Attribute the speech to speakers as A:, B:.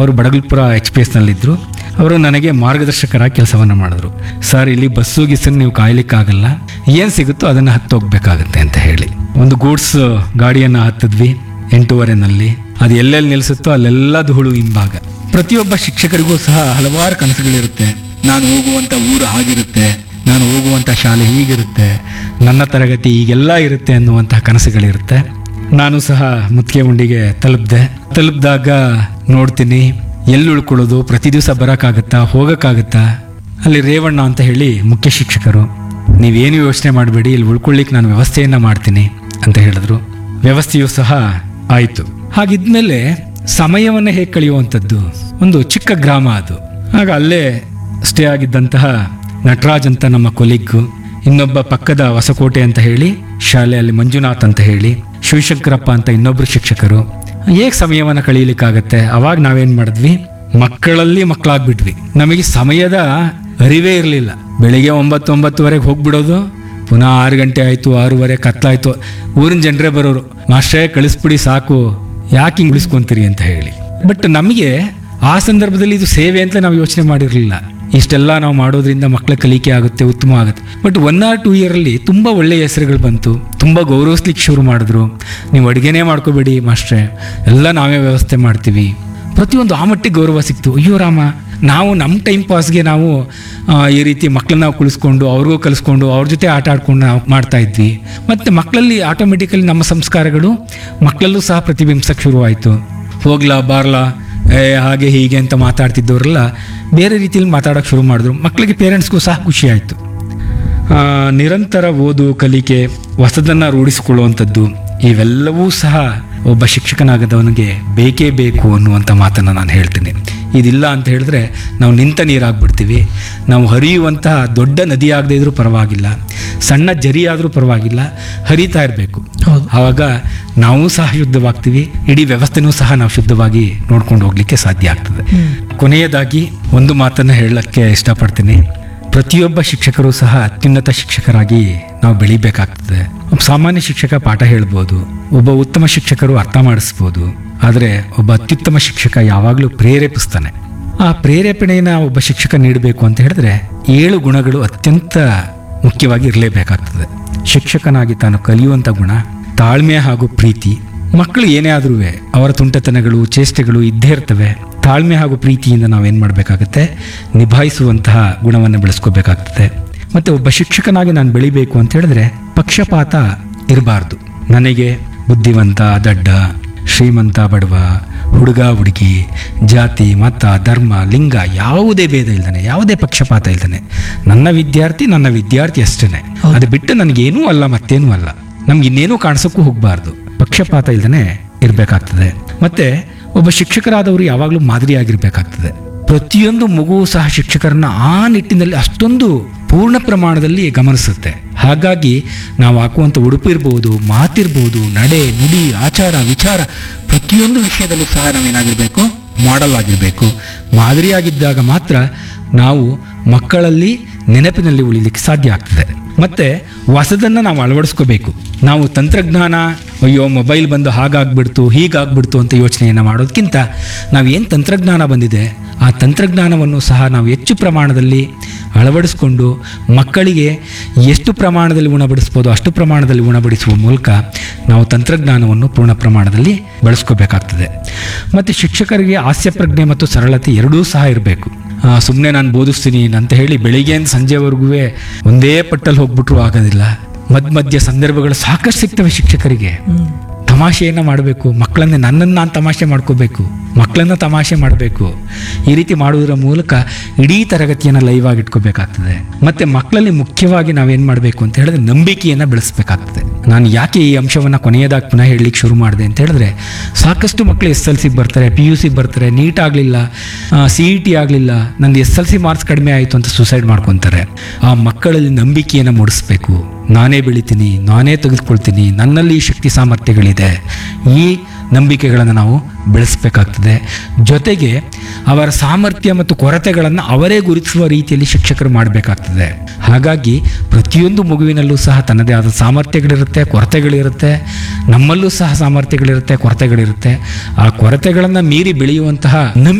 A: ಅವರು ಬಡಗಲ್ಪುರ H P ಎಸ್ನಲ್ಲಿದ್ದರು ಅವರು ನನಗೆ ಮಾರ್ಗದರ್ಶಕರಾಗಿ ಕೆಲಸವನ್ನು ಮಾಡಿದ್ರು ಸರ್ ಇಲ್ಲಿ ಬಸ್ಸು ಗಿಸ್ಸನ್ನು ನೀವು ಕಾಯ್ಲಿಕ್ಕಾಗಲ್ಲ ಏನು ಸಿಗುತ್ತೋ ಅದನ್ನು ಹತ್ತು ಹೋಗ್ಬೇಕಾಗತ್ತೆ ಅಂತ ಹೇಳಿ ಒಂದು ಗೂಡ್ಸ್ ಗಾಡಿಯನ್ನು ಹತ್ತಿದ್ವಿ ಎಂಟೂವರೆನಲ್ಲಿ ಅದು ಎಲ್ಲೆಲ್ಲಿ ನಿಲ್ಲಿಸುತ್ತೋ ಅಲ್ಲೆಲ್ಲ ಧೂಳು ಹಿಂಭಾಗ ಪ್ರತಿಯೊಬ್ಬ ಶಿಕ್ಷಕರಿಗೂ ಸಹ ಹಲವಾರು ಕನಸುಗಳಿರುತ್ತೆ ನಾನು ಹೋಗುವಂಥ ಊರು ಹಾಗಿರುತ್ತೆ ನಾನು ಹೋಗುವಂಥ ಶಾಲೆ ಹೀಗಿರುತ್ತೆ ನನ್ನ ತರಗತಿ ಹೀಗೆಲ್ಲ ಇರುತ್ತೆ ಅನ್ನುವಂತಹ ಕನಸುಗಳಿರುತ್ತೆ ನಾನು ಸಹ ಮುತ್ತಿಗೆ ಉಂಡಿಗೆ ತಲುಪಿದೆ ತಲುಪಿದಾಗ ನೋಡ್ತೀನಿ ಎಲ್ಲಿ ಉಳ್ಕೊಳ್ಳೋದು ಪ್ರತಿ ದಿವಸ ಬರೋಕ್ಕಾಗತ್ತಾ ಹೋಗೋಕ್ಕಾಗತ್ತಾ ಅಲ್ಲಿ ರೇವಣ್ಣ ಅಂತ ಹೇಳಿ ಮುಖ್ಯ ಶಿಕ್ಷಕರು ನೀವೇನು ಯೋಚನೆ ಮಾಡಬೇಡಿ ಇಲ್ಲಿ ಉಳ್ಕೊಳ್ಳಿಕ್ಕೆ ನಾನು ವ್ಯವಸ್ಥೆಯನ್ನು ಮಾಡ್ತೀನಿ ಅಂತ ಹೇಳಿದ್ರು ವ್ಯವಸ್ಥೆಯೂ ಸಹ ಆಯಿತು ಹಾಗಿದ್ಮೇಲೆ ಸಮಯವನ್ನು ಹೇಗೆ ಕಳೆಯುವಂಥದ್ದು ಒಂದು ಚಿಕ್ಕ ಗ್ರಾಮ ಅದು ಆಗ ಅಲ್ಲೇ ಸ್ಟೇ ಆಗಿದ್ದಂತಹ ನಟರಾಜ್ ಅಂತ ನಮ್ಮ ಕೊಲಿಗ್ಗು ಇನ್ನೊಬ್ಬ ಪಕ್ಕದ ಹೊಸಕೋಟೆ ಅಂತ ಹೇಳಿ ಶಾಲೆಯಲ್ಲಿ ಮಂಜುನಾಥ್ ಅಂತ ಹೇಳಿ ಶಿವಶಂಕರಪ್ಪ ಅಂತ ಇನ್ನೊಬ್ರು ಶಿಕ್ಷಕರು ಹೇಗೆ ಸಮಯವನ್ನು ಕಳೀಲಿಕ್ಕಾಗತ್ತೆ ಅವಾಗ ನಾವೇನ್ ಮಾಡಿದ್ವಿ ಮಕ್ಕಳಲ್ಲಿ ಮಕ್ಕಳಾಗ್ಬಿಟ್ವಿ ನಮಗೆ ಸಮಯದ ಅರಿವೇ ಇರಲಿಲ್ಲ ಬೆಳಿಗ್ಗೆ ಒಂಬತ್ತು ಒಂಬತ್ತುವರೆಗೆ ಹೋಗ್ಬಿಡೋದು ಪುನಃ ಆರು ಗಂಟೆ ಆಯಿತು ಆರೂವರೆ ಕತ್ಲಾಯ್ತು ಊರಿನ ಜನರೇ ಬರೋರು ಮಾಸ್ಟ್ರೇ ಕಳಿಸ್ಬಿಡಿ ಸಾಕು ಯಾಕೆ ಹಿಂಗೆ ಉಳಿಸ್ಕೊಂತೀರಿ ಅಂತ ಹೇಳಿ ಬಟ್ ನಮಗೆ ಆ ಸಂದರ್ಭದಲ್ಲಿ ಇದು ಸೇವೆ ಅಂತ ನಾವು ಯೋಚನೆ ಮಾಡಿರಲಿಲ್ಲ ಇಷ್ಟೆಲ್ಲ ನಾವು ಮಾಡೋದ್ರಿಂದ ಮಕ್ಕಳ ಕಲಿಕೆ ಆಗುತ್ತೆ ಉತ್ತಮ ಆಗುತ್ತೆ ಬಟ್ ಒನ್ ಆರ್ ಟೂ ಇಯರಲ್ಲಿ ತುಂಬ ಒಳ್ಳೆಯ ಹೆಸರುಗಳು ಬಂತು ತುಂಬ ಗೌರವಿಸ್ಲಿಕ್ಕೆ ಶುರು ಮಾಡಿದ್ರು ನೀವು ಅಡುಗೆನೇ ಮಾಡ್ಕೋಬೇಡಿ ಮಾಸ್ಟ್ರೇ ಎಲ್ಲ ನಾವೇ ವ್ಯವಸ್ಥೆ ಮಾಡ್ತೀವಿ ಪ್ರತಿಯೊಂದು ಆ ಮಟ್ಟಿಗೆ ಗೌರವ ಸಿಕ್ತು ಅಯ್ಯೋ ರಾಮ ನಾವು ನಮ್ಮ ಟೈಮ್ ಪಾಸ್ಗೆ ನಾವು ಆ, ಈ ರೀತಿ ಮಕ್ಕಳನ್ನ ನಾವು ಕುಳಿಸ್ಕೊಂಡು ಅವ್ರಿಗೂ ಕಲಿಸ್ಕೊಂಡು ಅವ್ರ ಜೊತೆ ಆಟ ಆಡ್ಕೊಂಡು ನಾವು ಮಾಡ್ತಾ ಇದ್ವಿ ಮತ್ತು ಮಕ್ಕಳಲ್ಲಿ ಆಟೋಮೆಟಿಕಲಿ ನಮ್ಮ ಸಂಸ್ಕಾರಗಳು ಮಕ್ಕಳಲ್ಲೂ ಸಹ ಪ್ರತಿಬಿಂಬಿಸಕ್ಕೆ ಶುರುವಾಯಿತು ಹೋಗ್ಲಾ ಬಾರ್ಲಾ ಏ ಹಾಗೆ ಹೀಗೆ ಅಂತ ಮಾತಾಡ್ತಿದ್ದವರೆಲ್ಲ ಬೇರೆ ರೀತಿಯಲ್ಲಿ ಮಾತಾಡೋಕ್ಕೆ ಶುರು ಮಾಡಿದ್ರು ಮಕ್ಕಳಿಗೆ ಪೇರೆಂಟ್ಸ್ಗೂ ಸಹ ಖುಷಿ ಆಯಿತು ಆ, ನಿರಂತರ ಓದು ಕಲಿಕೆ ಹೊಸದನ್ನು ರೂಢಿಸಿಕೊಳ್ಳುವಂಥದ್ದು ಇವೆಲ್ಲವೂ ಸಹ ಒಬ್ಬ ಶಿಕ್ಷಕನಾಗದವನಿಗೆ ಬೇಕೇ ಬೇಕು ಅನ್ನುವಂಥ ಮಾತನ್ನು ನಾನು ಹೇಳ್ತೀನಿ ಇದಿಲ್ಲ ಅಂತ ಹೇಳಿದ್ರೆ ನಾವು ನಿಂತ ನೀರಾಗ್ಬಿಡ್ತೀವಿ ನಾವು ಹರಿಯುವಂತಹ ದೊಡ್ಡ ನದಿ ಆಗದೇ ಇದ್ರೂ ಪರವಾಗಿಲ್ಲ ಸಣ್ಣ ಜರಿ ಆದರೂ ಪರವಾಗಿಲ್ಲ ಹರಿತಾ ಇರಬೇಕು
B: ಹೌದು.
A: ಆವಾಗ ನಾವು ಸಹ ಶುದ್ಧವಾಗ್ತೀವಿ ಇಡೀ ವ್ಯವಸ್ಥೆನೂ ಸಹ ನಾವು ಶುದ್ಧವಾಗಿ ನೋಡ್ಕೊಂಡು ಹೋಗ್ಲಿಕ್ಕೆ ಸಾಧ್ಯ ಆಗ್ತದೆ ಕೊನೆಯದಾಗಿ ಒಂದು ಮಾತನ್ನು ಹೇಳಕ್ಕೆ ಇಷ್ಟಪಡ್ತೀನಿ ಪ್ರತಿಯೊಬ್ಬ ಶಿಕ್ಷಕರು ಸಹ ಅತ್ಯುನ್ನತ ಶಿಕ್ಷಕರಾಗಿ ನಾವು ಬೆಳಿಬೇಕಾಗ್ತದೆ ಒಬ್ಬ ಸಾಮಾನ್ಯ ಶಿಕ್ಷಕ ಪಾಠ ಹೇಳ್ಬೋದು ಒಬ್ಬ ಉತ್ತಮ ಶಿಕ್ಷಕರು ಅರ್ಥ ಮಾಡಿಸ್ಬೋದು ಆದರೆ ಒಬ್ಬ ಅತ್ಯುತ್ತಮ ಶಿಕ್ಷಕ ಯಾವಾಗಲೂ ಪ್ರೇರೇಪಿಸ್ತಾನೆ ಆ ಪ್ರೇರೇಪಣೆಯನ್ನು ಒಬ್ಬ ಶಿಕ್ಷಕ ನೀಡಬೇಕು ಅಂತ ಹೇಳಿದ್ರೆ ಏಳು ಗುಣಗಳು ಅತ್ಯಂತ ಮುಖ್ಯವಾಗಿ ಇರಲೇಬೇಕಾಗ್ತದೆ ಶಿಕ್ಷಕನಾಗಿ ತಾನು ಕಲಿಯುವಂಥ ಗುಣ ತಾಳ್ಮೆ ಹಾಗೂ ಪ್ರೀತಿ ಮಕ್ಕಳು ಏನೇ ಆದ್ರೂ ಅವರ ತುಂಟತನಗಳು ಚೇಷ್ಟೆಗಳು ಇದ್ದೇ ಇರ್ತವೆ ತಾಳ್ಮೆ ಹಾಗೂ ಪ್ರೀತಿಯಿಂದ ನಾವೇನು ಮಾಡಬೇಕಾಗತ್ತೆ ನಿಭಾಯಿಸುವಂತಹ ಗುಣವನ್ನು ಬೆಳೆಸ್ಕೋಬೇಕಾಗ್ತದೆ ಮತ್ತು ಒಬ್ಬ ಶಿಕ್ಷಕನಾಗಿ ನಾನು ಬೆಳಿಬೇಕು ಅಂತ ಹೇಳಿದ್ರೆ ಪಕ್ಷಪಾತ ಇರಬಾರ್ದು ನನಗೆ ಬುದ್ಧಿವಂತ ದಡ್ಡ ಶ್ರೀಮಂತ ಬಡವ ಹುಡುಗ ಹುಡುಗಿ ಜಾತಿ ಮತ ಧರ್ಮ ಲಿಂಗ ಯಾವುದೇ ಭೇದ ಇಲ್ದಾನೆ ಯಾವುದೇ ಪಕ್ಷಪಾತ ಇಲ್ದಾನೆ ನನ್ನ ವಿದ್ಯಾರ್ಥಿ ನನ್ನ ವಿದ್ಯಾರ್ಥಿ ಅಷ್ಟೇ ಅದು ಬಿಟ್ಟು ನನಗೇನೂ ಅಲ್ಲ ಮತ್ತೇನೂ ಅಲ್ಲ ನಮ್ಗೆ ಇನ್ನೇನೂ ಕಾಣಿಸೋಕ್ಕೂ ಹೋಗಬಾರ್ದು ಪಕ್ಷಪಾತ ಇಲ್ದೇ ಇರಬೇಕಾಗ್ತದೆ ಮತ್ತೆ ಒಬ್ಬ ಶಿಕ್ಷಕರಾದವರು ಯಾವಾಗಲೂ ಮಾದರಿಯಾಗಿರ್ಬೇಕಾಗ್ತದೆ ಪ್ರತಿಯೊಂದು ಮಗುವು ಸಹ ಶಿಕ್ಷಕರನ್ನ ಆ ನಿಟ್ಟಿನಲ್ಲಿ ಅಷ್ಟೊಂದು ಪೂರ್ಣ ಪ್ರಮಾಣದಲ್ಲಿ ಗಮನಿಸುತ್ತೆ ಹಾಗಾಗಿ ನಾವು ಹಾಕುವಂಥ ಉಡುಪು ಇರ್ಬೋದು ಮಾತಿರ್ಬೋದು ನಡೆ ನುಡಿ ಆಚಾರ ವಿಚಾರ ಪ್ರತಿಯೊಂದು ವಿಷಯದಲ್ಲೂ ಸಹ ನಾವೇನಾಗಿರ್ಬೇಕು ಮಾಡೆಲ್ ಆಗಿರಬೇಕು ಮಾದರಿಯಾಗಿದ್ದಾಗ ಮಾತ್ರ ನಾವು ಮಕ್ಕಳಲ್ಲಿ ನೆನಪಿನಲ್ಲಿ ಉಳಿಲಿಕ್ಕೆ ಸಾಧ್ಯ ಆಗ್ತದೆ ಮತ್ತೆ ಹೊಸದನ್ನು ನಾವು ಅಳವಡಿಸ್ಕೋಬೇಕು ನಾವು ತಂತ್ರಜ್ಞಾನ ಅಯ್ಯೋ ಮೊಬೈಲ್ ಬಂದು ಹಾಗಾಗ್ಬಿಡ್ತು ಹೀಗಾಗ್ಬಿಡ್ತು ಅಂತ ಯೋಚನೆಯನ್ನು ಮಾಡೋದಕ್ಕಿಂತ ನಾವೇನು ತಂತ್ರಜ್ಞಾನ ಬಂದಿದೆ ಆ ತಂತ್ರಜ್ಞಾನವನ್ನು ಸಹ ನಾವು ಹೆಚ್ಚು ಪ್ರಮಾಣದಲ್ಲಿ ಅಳವಡಿಸ್ಕೊಂಡು ಮಕ್ಕಳಿಗೆ ಎಷ್ಟು ಪ್ರಮಾಣದಲ್ಲಿ ಉಣಬಡಿಸ್ಬೋದು ಅಷ್ಟು ಪ್ರಮಾಣದಲ್ಲಿ ಉಣಬಡಿಸುವ ಮೂಲಕ ನಾವು ತಂತ್ರಜ್ಞಾನವನ್ನು ಪೂರ್ಣ ಪ್ರಮಾಣದಲ್ಲಿ ಬಳಸ್ಕೋಬೇಕಾಗ್ತದೆ ಮತ್ತು ಶಿಕ್ಷಕರಿಗೆ ಹಾಸ್ಯ ಪ್ರಜ್ಞೆ ಮತ್ತು ಸರಳತೆ ಎರಡೂ ಸಹ ಇರಬೇಕು ಸುಮ್ಮನೆ ನಾನು ಬೋಧಿಸ್ತೀನಿ ಅಂತ ಹೇಳಿ ಬೆಳಿಗ್ಗೆಯಿಂದ ಸಂಜೆವರೆಗೂ ಒಂದೇ ಪಟ್ಟಲ್ಲಿ ಹೋಗ್ಬಿಟ್ರು ಆಗೋದಿಲ್ಲ ಮಧ್ಯ ಮಧ್ಯ ಸಂದರ್ಭಗಳು ಸಾಕಷ್ಟು ಸಿಗ್ತವೆ ಶಿಕ್ಷಕರಿಗೆ ತಮಾಷೆಯನ್ನು ಮಾಡಬೇಕು ಮಕ್ಕಳನ್ನ ನನ್ನನ್ನು ನಾನು ತಮಾಷೆ ಮಾಡ್ಕೋಬೇಕು ಮಕ್ಕಳನ್ನ ತಮಾಷೆ ಮಾಡಬೇಕು ಈ ರೀತಿ ಮಾಡುವುದರ ಮೂಲಕ ಇಡೀ ತರಗತಿಯನ್ನು ಲೈವ್ ಆಗಿ ಇಟ್ಕೋಬೇಕಾಗ್ತದೆ ಮತ್ತೆ ಮಕ್ಕಳಲ್ಲಿ ಮುಖ್ಯವಾಗಿ ನಾವೇನು ಮಾಡಬೇಕು ಅಂತ ಹೇಳಿದ್ರೆ ನಂಬಿಕೆಯನ್ನು ಬೆಳೆಸಬೇಕಾಗ್ತದೆ ನಾನು ಯಾಕೆ ಈ ಅಂಶವನ್ನು ಕೊನೆಯದಾಗಿ ಪುನಃ ಹೇಳಲಿಕ್ಕೆ ಶುರು ಮಾಡಿದೆ ಅಂತ ಹೇಳಿದ್ರೆ ಸಾಕಷ್ಟು ಮಕ್ಕಳು ಎಸ್ ಎಲ್ ಸಿ ಬರ್ತಾರೆ ಪಿ ಯು ಸಿ ಬರ್ತಾರೆ ನೀಟ್ ಆಗಲಿಲ್ಲ ಸಿ ಇ ಟಿ ಆಗಲಿಲ್ಲ ನಂದು ಎಸ್ ಎಲ್ ಸಿ ಮಾರ್ಕ್ಸ್ ಕಡಿಮೆ ಆಯಿತು ಅಂತ ಸುಸೈಡ್ ಮಾಡ್ಕೊತಾರೆ ಆ ಮಕ್ಕಳಲ್ಲಿ ನಂಬಿಕೆಯನ್ನು ಮೂಡಿಸ್ಬೇಕು ನಾನೇ ಬೆಳಿತೀನಿ ನಾನೇ ತೆಗೆದುಕೊಳ್ತೀನಿ ನನ್ನಲ್ಲಿ ಈ ಶಕ್ತಿ ಸಾಮರ್ಥ್ಯಗಳಿದೆ ಈ ನಂಬಿಕೆಗಳನ್ನು ನಾವು ಬೆಳೆಸಬೇಕಾಗ್ತದೆ ಜೊತೆಗೆ ಅವರ ಸಾಮರ್ಥ್ಯ ಮತ್ತು ಕೊರತೆಗಳನ್ನು ಅವರೇ ಗುರುತಿಸುವ ರೀತಿಯಲ್ಲಿ ಶಿಕ್ಷಕರು ಮಾಡಬೇಕಾಗ್ತದೆ ಹಾಗಾಗಿ ಪ್ರತಿಯೊಂದು ಮಗುವಿನಲ್ಲೂ ಸಹ ತನ್ನದೇ ಆದ ಸಾಮರ್ಥ್ಯಗಳಿರುತ್ತೆ ಕೊರತೆಗಳಿರುತ್ತೆ ನಮ್ಮಲ್ಲೂ ಸಹ ಸಾಮರ್ಥ್ಯಗಳಿರುತ್ತೆ ಕೊರತೆಗಳಿರುತ್ತೆ ಆ ಕೊರತೆಗಳನ್ನು ಮೀರಿ ಬೆಳೆಯುವಂತಹ ನಂಬಿಕೆ